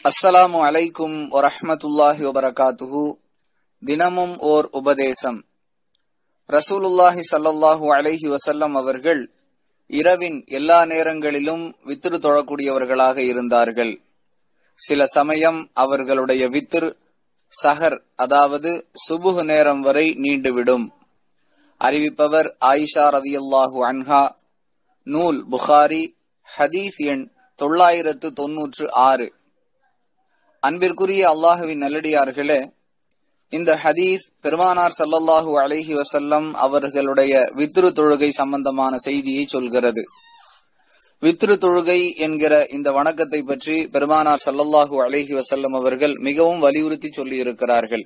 அஸ்ஸலாமு அலைக்கும் வரஹ்மத்துல்லாஹி வபரகாத்துஹு தினமும் ஓர் உபதேசம் ரசூலுல்லாஹி ஸல்லல்லாஹு அலைஹி வஸல்லம் அவர்கள் இரவின் எல்லா நேரங்களிலும் வித்திரு தொழக்கூடியவர்களாக இருந்தார்கள் சில சமயம் அவர்களுடைய வித்திர் சஹர் அதாவது சுபுஹ் நேரம் வரை நீண்டுவிடும் அறிவிப்பவர் ஆயிஷா ரதியல்லாஹு அன்ஹா நூல் புகாரி ஹதீஸ் எண் தொள்ளாயிரத்து தொன்னூற்று ஆறு அன்பிற்குரிய அல்லாஹுவின் நல்லடியார்களே இந்த ஹதீஸ் பெருமானார் சல்லல்லாஹு அலைஹி வசல்லம் அவர்களுடைய வித்ரு தொழுகை சம்பந்தமான செய்தியை சொல்கிறது வித்ரு தொழுகை என்கிற இந்த வணக்கத்தை பற்றி பெருமானார் சல்லல்லாஹு அலைஹி வசல்லம் அவர்கள் மிகவும் வலியுறுத்தி சொல்லி இருக்கிறார்கள்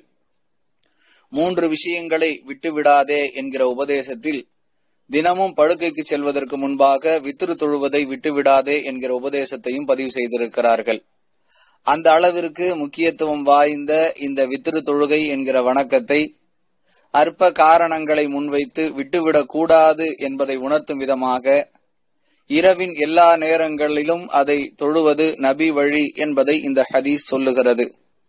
மூன்று விஷயங்களை விட்டுவிடாதே என்கிற உபதேசத்தில் தினமும் படுக்கைக்கு செல்வதற்கு முன்பாக வித்திரு தொழுவதை விட்டுவிடாதே என்கிற உபதேசத்தையும் பதிவு செய்திருக்கிறார்கள் அந்த அளவிற்கு முக்கியத்துவம் வாய்ந்த இந்த வித்திரு தொழுகை என்கிற வணக்கத்தை அற்ப காரணங்களை முன்வைத்து விட்டுவிடக் கூடாது என்பதை உணர்த்தும் விதமாக இரவின் எல்லா நேரங்களிலும் அதை தொழுவது நபி வழி என்பதை இந்த ஹதீஸ் சொல்லுகிறது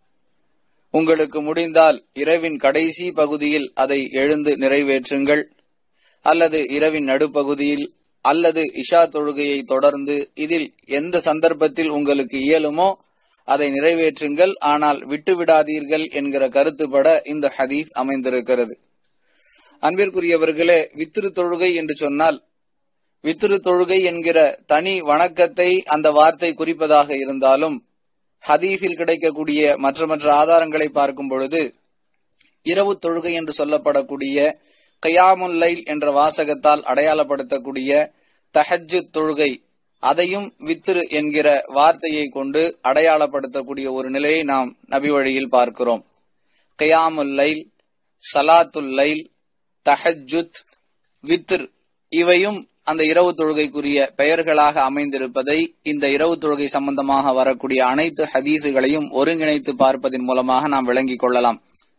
உங்களுக்கு முடிந்தால் இரவின் கடைசி பகுதியில் அதை எழுந்து நிறைவேற்றுங்கள் அல்லது இரவின் நடுப்பகுதியில் அல்லது இஷா தொழுகையை தொடர்ந்து இதில் எந்த சந்தர்ப்பத்தில் உங்களுக்கு இயலுமோ அதை நிறைவேற்றுங்கள் ஆனால் விட்டுவிடாதீர்கள் என்கிற கருத்துப்பட இந்த ஹதீஸ் அமைந்திருக்கிறது அன்பிற்குரியவர்களே வித்திரு தொழுகை என்று சொன்னால் வித்திரு தொழுகை என்கிற தனி வணக்கத்தை அந்த வார்த்தை குறிப்பதாக இருந்தாலும் ஹதீஸில் கிடைக்கக்கூடிய மற்ற மற்ற ஆதாரங்களை பார்க்கும் பொழுது இரவு தொழுகை என்று சொல்லப்படக்கூடிய கயாமுல் லைல் என்ற வாசகத்தால் அடையாளப்படுத்தக்கூடிய தஹஜு தொழுகை அதையும் வித்திரு என்கிற வார்த்தையை கொண்டு அடையாளப்படுத்தக்கூடிய ஒரு நிலையை நாம் நபி வழியில் பார்க்கிறோம் கயாமுல் லைல் சலாத்துல் லைல் தஹஜுத் வித்திர் இவையும் அந்த இரவு தொழுகைக்குரிய பெயர்களாக அமைந்திருப்பதை இந்த இரவு தொழுகை சம்பந்தமாக வரக்கூடிய அனைத்து ஹதீசுகளையும் ஒருங்கிணைத்து பார்ப்பதன் மூலமாக நாம் விளங்கிக் கொள்ளலாம்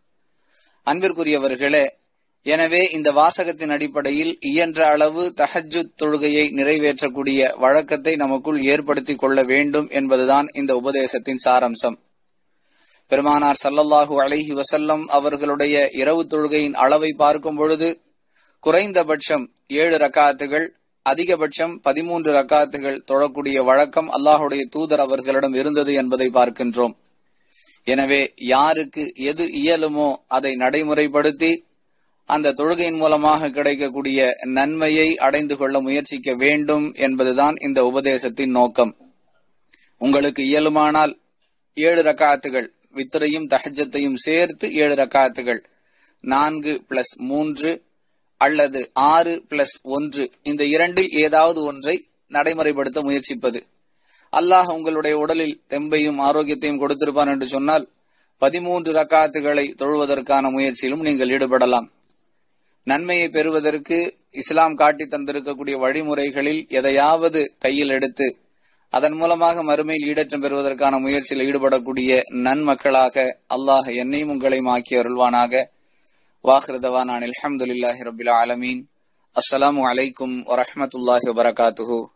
அன்பிற்குரியவர்களே எனவே இந்த வாசகத்தின் அடிப்படையில் இயன்ற அளவு தஹஜு தொழுகையை நிறைவேற்றக்கூடிய வழக்கத்தை நமக்குள் ஏற்படுத்திக் கொள்ள வேண்டும் என்பதுதான் இந்த உபதேசத்தின் சாரம்சம் பெருமானார் சல்லல்லாஹூ அலைஹி வசல்லம் அவர்களுடைய இரவு தொழுகையின் அளவை பார்க்கும் பொழுது குறைந்தபட்சம் ஏழு ரக்காத்துகள் அதிகபட்சம் பதிமூன்று ரக்காத்துகள் தொழக்கூடிய வழக்கம் அல்லாஹுடைய தூதர் அவர்களிடம் இருந்தது என்பதை பார்க்கின்றோம் எனவே யாருக்கு எது இயலுமோ அதை நடைமுறைப்படுத்தி அந்த தொழுகையின் மூலமாக கிடைக்கக்கூடிய நன்மையை அடைந்து கொள்ள முயற்சிக்க வேண்டும் என்பதுதான் இந்த உபதேசத்தின் நோக்கம் உங்களுக்கு இயலுமானால் ஏழு ரக்காத்துகள் வித்திரையும் தஹஜத்தையும் சேர்த்து ஏழு ரக்காத்துகள் நான்கு பிளஸ் மூன்று அல்லது ஆறு பிளஸ் ஒன்று இந்த இரண்டில் ஏதாவது ஒன்றை நடைமுறைப்படுத்த முயற்சிப்பது அல்லாஹ் உங்களுடைய உடலில் தெம்பையும் ஆரோக்கியத்தையும் கொடுத்திருப்பான் என்று சொன்னால் பதிமூன்று ரக்காத்துகளை தொழுவதற்கான முயற்சியிலும் நீங்கள் ஈடுபடலாம் நன்மையை பெறுவதற்கு இஸ்லாம் காட்டி தந்திருக்கக்கூடிய வழிமுறைகளில் எதையாவது கையில் எடுத்து அதன் மூலமாக மறுமையில் ஈடற்றம் பெறுவதற்கான முயற்சியில் ஈடுபடக்கூடிய நன்மக்களாக அல்லாஹ் என்னையும் உங்களையும் ஆக்கி அருள்வானாக வாஹ்ரதவான் அலமதுல்லாஹி ரபில் ஆலமீன் அஸ்ஸலாமு அலைக்கும் வரஹமத்துல்லாஹி வபரகாத்துஹூ